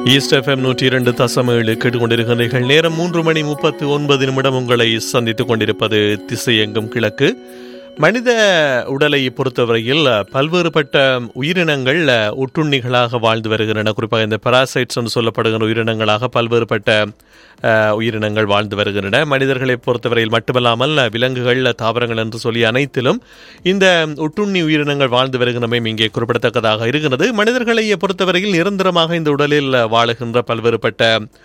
east FM நூற்றி இரண்டு தசம் ஏழு கேட்டுக்கொண்டிருக்கிறீர்கள் நேரம் மூன்று மணி முப்பத்து ஒன்பது நிமிடம் உங்களை சந்தித்துக் கொண்டிருப்பது திசை எங்கும் கிழக்கு மனித உடலை பொறுத்தவரையில் பல்வேறுபட்ட உயிரினங்கள் ஒட்டுண்ணிகளாக வாழ்ந்து வருகின்றன குறிப்பாக இந்த பராசைட்ஸ் என்று சொல்லப்படுகிற உயிரினங்களாக பல்வேறுபட்ட அஹ், உயிரினங்கள் வாழ்ந்து வருகின்றன மனிதர்களை பொறுத்தவரையில் மட்டுமல்லாமல் விலங்குகள் தாவரங்கள் என்று சொல்லி அனைத்திலும் இந்த ஒட்டுண்ணி உயிரினங்கள் வாழ்ந்து வருகின்றமையும் இங்கே குறிப்பிடத்தக்கதாக இருக்கிறது மனிதர்களை பொறுத்தவரையில் நிரந்தரமாக இந்த உடலில் வாழுகின்ற பல்வேறுபட்ட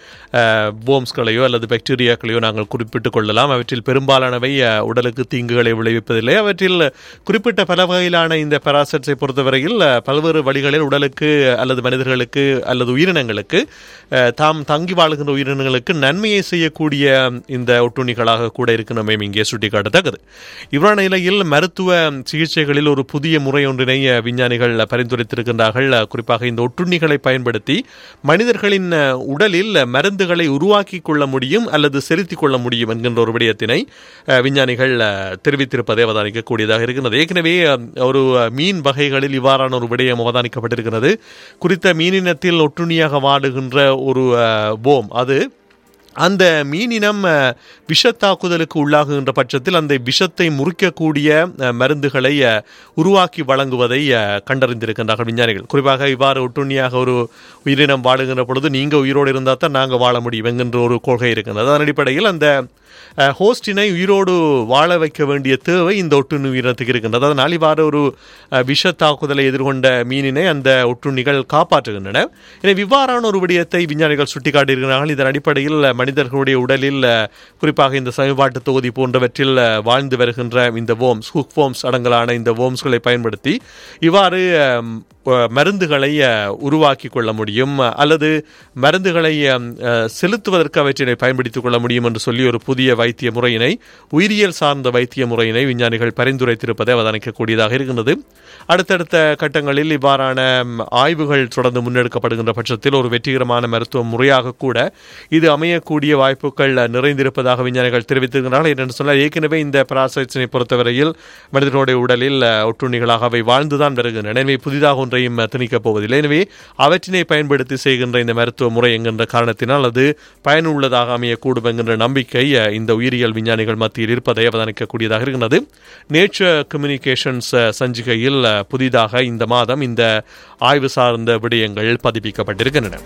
போம்ஸ்களையோ அல்லது பாக்டீரியாக்களையோ நாங்கள் குறிப்பிட்டுக் கொள்ளலாம் அவற்றில் பெரும்பாலானவை அஹ், உடலுக்கு தீங்குகளை விளைவிப்பதில்லை அவற்றில் குறிப்பிட்ட பல வகையிலான இந்த பெராசட்ஸை பொறுத்தவரையில் அஹ், பல்வேறு வழிகளில் உடலுக்கு அல்லது மனிதர்களுக்கு அல்லது உயிரினங்களுக்கு அஹ், தாம் தங்கி வாழுகின்ற உயிரினங்களுக்கு நன்மையை செய்யக்கூடிய இந்த ஒட்டுண்ணிகளாக கூட இருக்கணுமே இங்கே சுட்டிக்காட்டத்தக்கது இவ்வாறான நிலையில் மருத்துவ சிகிச்சைகளில் ஒரு புதிய முறை ஒன்றினை அஹ், விஞ்ஞானிகள் பரிந்துரைத்திருக்கின்றார்கள் அஹ், குறிப்பாக இந்த ஒட்டுண்ணிகளை பயன்படுத்தி மனிதர்களின் அஹ், உடலில் மருந்துகளை உருவாக்கி கொள்ள முடியும் அல்லது செலுத்திக் கொள்ள முடியும் என்கின்ற ஒரு விடயத்தினை அஹ், விஞ்ஞானிகள் அஹ், தெரிவித்திருப்பதை அவதானிக்கக்கூடியதாக இருக்கிறது ஏற்கனவே அஹ், ஒரு அஹ், மீன் வகைகளில் இவ்வாறான ஒரு விடயம் அவதானிக்கப்பட்டிருக்கிறது குறித்த மீனினத்தில் ஒட்டுண்ணியாக வாடுகின்ற ஒரு போம் அது அந்த மீனினம் அஹ், விஷத்தாக்குதலுக்கு உள்ளாகுகின்ற பட்சத்தில் அந்த விஷத்தை முறிக்கக்கூடிய அஹ், மருந்துகளை அஹ், உருவாக்கி வழங்குவதை அஹ், கண்டறிந்திருக்கின்றார்கள் விஞ்ஞானிகள் குறிப்பாக இவ்வாறு ஒட்டுண்ணியாக ஒரு உயிரினம் வாழுகின்ற பொழுது நீங்கள் உயிரோடு இருந்தால் தான் நாங்கள் வாழ முடியும் என்கின்ற ஒரு கொள்கை இருக்கின்றது அதன் அடிப்படையில் அந்த அஹ், ஹோஸ்டினை உயிரோடு வாழ வைக்க வேண்டிய தேவை இந்த ஒட்டுண்ணி உயிரினத்துக்கு இருக்கின்றது அதனால் இவ்வாறு ஒரு அஹ், விஷ தாக்குதலை எதிர்கொண்ட மீனினை அந்த ஒட்டுண்ணிகள் காப்பாற்றுகின்றன எனவே இவ்வாறான ஒரு விடயத்தை விஞ்ஞானிகள் சுட்டிக்காட்டியிருக்கிறார்கள் இதன் அடிப்படையில் மனிதர்களுடைய உடலில் அஹ், குறிப்பாக இந்த சமீபாட்டு தொகுதி போன்றவற்றில் அஹ், வாழ்ந்து வருகின்ற இந்த வோம்ஸ் ஹுக் வோம்ஸ் அடங்கலான இந்த வோம்ஸ்களை பயன்படுத்தி இவ்வாறு அஹ், அஹ், மருந்துகளை அஹ், உருவாக்கி கொள்ள முடியும் அல்லது மருந்துகளை அஹ், அஹ், செலுத்துவதற்கு அவற்றினை பயன்படுத்திக் கொள்ள முடியும் என்று சொல்லி ஒரு புதிய வைத்திய முறையினை உயிரியல் சார்ந்த வைத்திய முறையினை விஞ்ஞானிகள் பரிந்துரைத்திருப்பதை அவதானிக்கக்கூடியதாக இருக்கின்றது அடுத்தடுத்த கட்டங்களில் இவ்வாறான ம், ஆய்வுகள் தொடர்ந்து முன்னெடுக்கப்படுகின்ற பட்சத்தில் ஒரு வெற்றிகரமான மருத்துவ முறையாக கூட இது அமையக்கூடிய வாய்ப்புகள் நிறைந்திருப்பதாக விஞ்ஞானிகள் தெரிவித்திருக்கிறார்கள் என்னென்னு சொன்னால் ஏற்கனவே இந்த பராசைட்ஸினை பொறுத்தவரையில் மனிதர்களுடைய உடலில் அஹ், ஒட்டுண்ணிகளாக அவை வாழ்ந்துதான் வருகின்றன எனவே புதிதாக ஒன்றையும் அஹ், திணிக்கப் போவதில்லை எனவே அவற்றினை பயன்படுத்தி செய்கின்ற இந்த மருத்துவ முறை என்கின்ற காரணத்தினால் அது பயனுள்ளதாக அமையக்கூடும் என்கின்ற நம்பிக்கை அஹ், இந்த உயிரியல் விஞ்ஞானிகள் மத்தியில் இருப்பதை அவதானிக்கக்கூடியதாக இருக்கிறது நேச்சர் கம்யூனிகேஷன்ஸ் அஹ், சஞ்சிகையில் அஹ், புதிதாக இந்த மாதம் இந்த ஆய்வு சார்ந்த விடயங்கள் பதிப்பிக்கப்பட்டிருக்கின்றன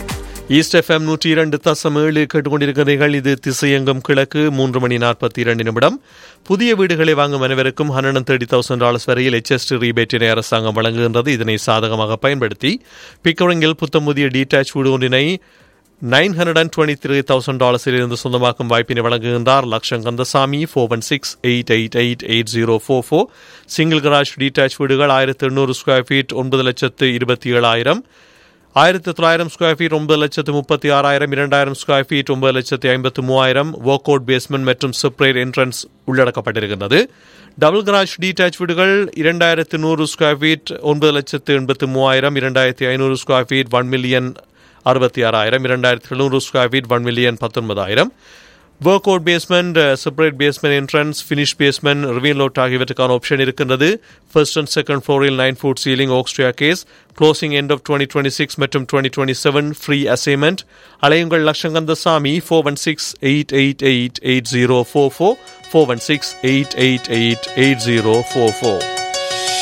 ஈஸ்ட் எஃப்எம் நூற்றி இரண்டு தசம் ஏழு கேட்டுக்கொண்டிருக்கிறீர்கள் இது திசையங்கம் கிழக்கு மூன்று மணி நாற்பத்தி இரண்டு நிமிடம் புதிய வீடுகளை வாங்கும் அனைவருக்கும் ஹண்ட்ரட் தேர்ட்டி தௌசண்ட் டாலர்ஸ் வரையில் எச்எஸ்டி ரீபேட்டினை அரசாங்கம் வழங்குகின்றது இதனை சாதகமாக பயன்படுத்தி பிக்கரிங்கில் புத்தம் புதிய டீடாச் வீடு ஒன்றினை nine hundred and twenty three thousand டாலர்ஸில் இருந்து சொந்தமாக்கும் வாய்ப்பினை வழங்குகின்றார் Laksham Kandasamy four one six eight eight eight eight zero four four single garage detached வீடுகள் ஆயிரத்தி எண்ணூறு ஸ்கொயர் ஃபீட் ஒன்பது லட்சத்து இருபத்தி ஏழாயிரம் ஆயிரத்தி தொள்ளாயிரம் ஸ்கொயர் ஃபீட் ஒன்பது லட்சத்து முப்பத்தி ஆறாயிரம் இரண்டாயிரம் ஸ்கொயர் ஃபீட் ஒன்பது லட்சத்து ஐம்பத்து மூவாயிரம் ஒர்க் அவுட் பேஸ்மெண்ட் மற்றும் செப்பரேட் என்ட்ரன்ஸ் உள்ளடக்கப்பட்டிருக்கின்றது டபுள் கராஜ் டீடாச் வீடுகள் இரண்டாயிரத்து நூறு ஸ்கொயர் ஃபீட் ஒன்பது லட்சத்து எண்பத்து மூவாயிரம் இரண்டாயிரத்தி ஐநூறு ஸ்கொயர் ஃபீட் ஒன் மில்லியன் அறுபத்தி ஆறாயிரம் இரண்டாயிரத்தி எழுநூறு ஸ்கொயர் ஃபீட் ஒன் மில்லியன் பத்தொன்பதாயிரம் work out basement separate basement entrance finish basement reveal out ஆகியவற்றுக்கான ஆப்ஷன் இருக்கின்றது ஃபர்ஸ்ட் அண்ட் செகண்ட் ஃப்ளோரில் நைன் ஃபுட் சீலிங் ஓக்ஸ்ட்ரியா case closing end of twenty twenty six மற்றும் twenty twenty seven free assignment அலையுங்கள் லட்சங்கந்த சாமி four one six eight eight eight eight zero four four four one six eight eight eight eight zero four four